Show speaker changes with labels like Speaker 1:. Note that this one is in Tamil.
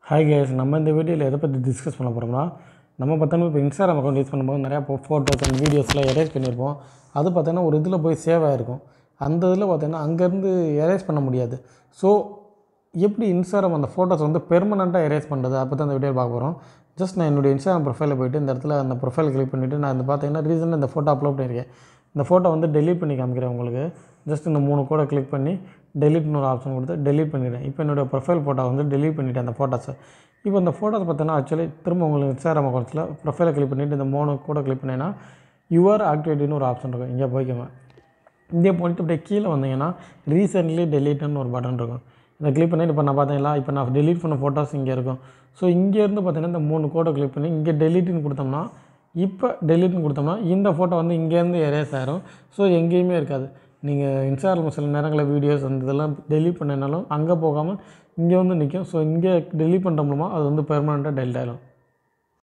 Speaker 1: ஹாய் கேஸ் நம்ம இந்த வீடியோவில் எதை பற்றி டிஸ்கஸ் பண்ண போகிறோம்னா நம்ம பார்த்தோன்னா இப்போ இன்ஸ்டாகிராம் அக்கௌண்ட் யூஸ் பண்ணும்போது நிறையா ஃபோட்டோஸ் அண்ட் வீடியோஸ்லாம் எரேஸ் பண்ணியிருப்போம் அது பார்த்தோன்னா ஒரு இதில் போய் சேவ் ஆகிருக்கும் அந்த இதில் பார்த்தீங்கன்னா அங்கேருந்து எரேஸ் பண்ண முடியாது ஸோ எப்படி இன்ஸ்டாகிராம் அந்த ஃபோட்டோஸ் வந்து பெர்மனெண்ட்டாக எரேஸ் பண்ணுறது அதை பற்றி அந்த வீடியோ பார்க்க போகிறோம் ஜஸ்ட் நான் என்னுடைய இன்ஸ்டாகிராம் ப்ரொஃபைலில் போயிட்டு இந்த இடத்துல அந்த ப்ரொஃபைல் கிளிக் பண்ணிவிட்டு நான் இந்த பார்த்தீங்கன்னா ரீசனாக இந்த ஃபோட்டோ அப்லோட் பண்ணியிருக்கேன் இந்த ஃபோட்டோ வந்து டெலீட் பண்ணி காமிக்கிறேன் உங்களுக்கு ஜஸ்ட் இந்த மூணு கூட கிளிக் பண்ணி டெலிட்னு ஒரு ஆப்ஷன் கொடுத்து டெலீட் பண்ணிவிட்டேன் இப்போ என்னோடய ப்ரொஃபைல் ஃபோட்டோ வந்து டெலீட் பண்ணிவிட்டேன் அந்த ஃபோட்டோஸை இப்போ இந்த ஃபோட்டோஸ் பார்த்தீங்கன்னா ஆக்சுவலி திரும்ப உங்களுக்கு இன்ஸ்டாகிராம் அக்கௌண்ட்ஸில் ப்ரொஃபைலை கிளிக் பண்ணிவிட்டு இந்த மூணு கூட கிளிக் பண்ணேன்னா யுவர் ஆக்டிவிட்டின்னு ஒரு ஆப்ஷன் இருக்கும் இங்கே போய்க்கோங்க இங்கே போயிட்டு அப்படியே கீழே வந்தீங்கன்னா ரீசெண்ட்லி டெலீட்னு ஒரு பட்டன் இருக்கும் இதை கிளிக் பண்ணிட்டு இப்போ நான் பார்த்தீங்களா இப்போ நான் டெலீட் பண்ண ஃபோட்டோஸ் இங்கே இருக்கும் ஸோ இங்கேருந்து பார்த்தீங்கன்னா இந்த மூணு கோடை கிளிக் பண்ணி இங்கே டெலீட்னு கொடுத்தோம்னா இப்போ டெலீட்னு கொடுத்தோம்னா இந்த ஃபோட்டோ வந்து இங்கேருந்து எரேஸ் ஆயிரும் ஸோ எங்கேயுமே இருக்காது நீங்கள் இன்ஸ்டாகிராம் சில நேரங்களில் வீடியோஸ் அந்த இதெல்லாம் டெலீட் பண்ணினாலும் அங்கே போகாமல் இங்கே வந்து நிற்கும் ஸோ இங்கே டெலீட் பண்ணுற மூலமாக அது வந்து பெர்மனெண்ட்டாக டெலிட் ஆகிடும்